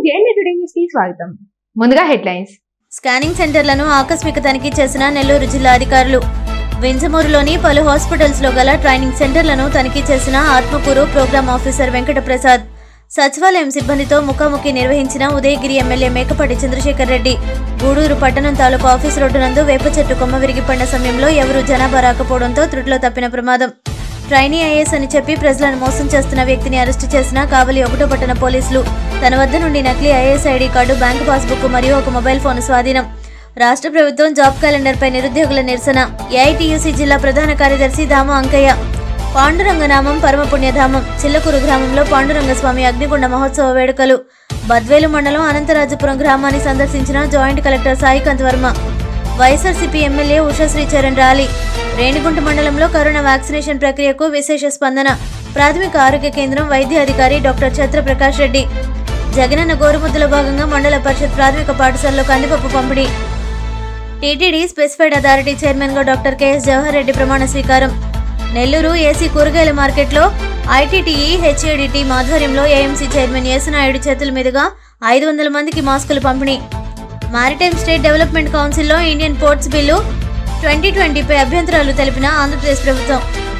JNA today news కి స్వాగతం ముందుగా హెడ్లైన్స్ స్కానింగ్ సెంటర్లను ఆకస్మిక తనిఖీ చేసిన నెల్లూరు జిల్లా అధికారులు వింజమూరులోని పలు హాస్పిటల్స్ లో గల ట్రైనింగ్ సెంటర్లను తనిఖీ చేసిన ఆత్మకూరు ప్రోగ్రామ్ ఆఫీసర్ వెంకటప్రసాద్ సచివాలయం సిబ్బందితో ముఖాముఖి నిర్వహించిన ఉదయగిరి ఎమ్మెల్యే మేకపాటి చంద్రశేఖర్ రెడ్డి గూడూరు పట్టణం తాలూకు ఆఫీస్ రోడ్డు నందు వేప చెట్టు కొమ్మ విరిగిపడిన సమయంలో ఎవరూ జనాభా రాకపోవడంతో త్రుటిలో తప్పిన ప్రమాదం ట్రైనీ ఐఏఎస్ అని చెప్పి ప్రజలను మోసం చేస్తున్న వ్యక్తిని అరెస్టు చేసిన కావలి ఒకటో పట్టణ పోలీసులు తన వద్ద నుండి నకిలీ IAS ID card bank passbook మరియు ఒక మొబైల్ ఫోన్ స్వాధీనం రాష్ట్ర ప్రభుత్వం జాబ్ క్యాలెండర్పై నిరుద్యోగుల నిరసన ఏఐటీయూసీ జిల్లా ప్రధాన కార్యదర్శి దామ అంకయ్య పాండురంగ నామం పరమపుణ్యధామం చిల్లకూరు గ్రామంలో పాండురంగ స్వామి అగ్నిగుండ మహోత్సవ వేడుకలు బద్వేలు మండలం అనంతరాజపురం గ్రామాన్ని సందర్శించిన joint collector Saikanth Varma YSRCP MLA Ushasri Charan రాలి రేణిగుంట మండలంలో కరోనా వ్యాక్సినేషన్ ప్రక్రియకు విశేష స్పందన ప్రాథమిక ఆరోగ్య కేంద్రం వైద్య అధికారి డాక్టర్ ఛత్ర ప్రకాష్ రెడ్డి జగనన్న గోరుముద్దలో భాగంగా మండల పరిషత్ ప్రాథమిక పాఠశాలలో కందిపప్పు పంపిణీ టీటీడీ స్పెసిఫైడ్ అథారిటీ చైర్మన్ గా డాక్టర్ కెఎస్ జవహర్ రెడ్డి ప్రమాణ స్వీకారం నెల్లూరు ఏసీ కూరగాయల మార్కెట్లో ఐటీటీఈ హెచ్ఏడి టీం ఆధ్వర్యంలో ఏఎంసీ చైర్మన్ యేసునాయుడు చేతుల మీదుగా ఐదు వందల మందికి మాస్కులు పంపిణీ మారిటైమ్ స్టేట్ డెవలప్మెంట్ కౌన్సిల్లో ఇండియన్ పోర్ట్స్ బిల్లు ట్వంటీ ట్వంటీపై అభ్యంతరాలు తెలిపిన ఆంధ్రప్రదేశ్ ప్రభుత్వం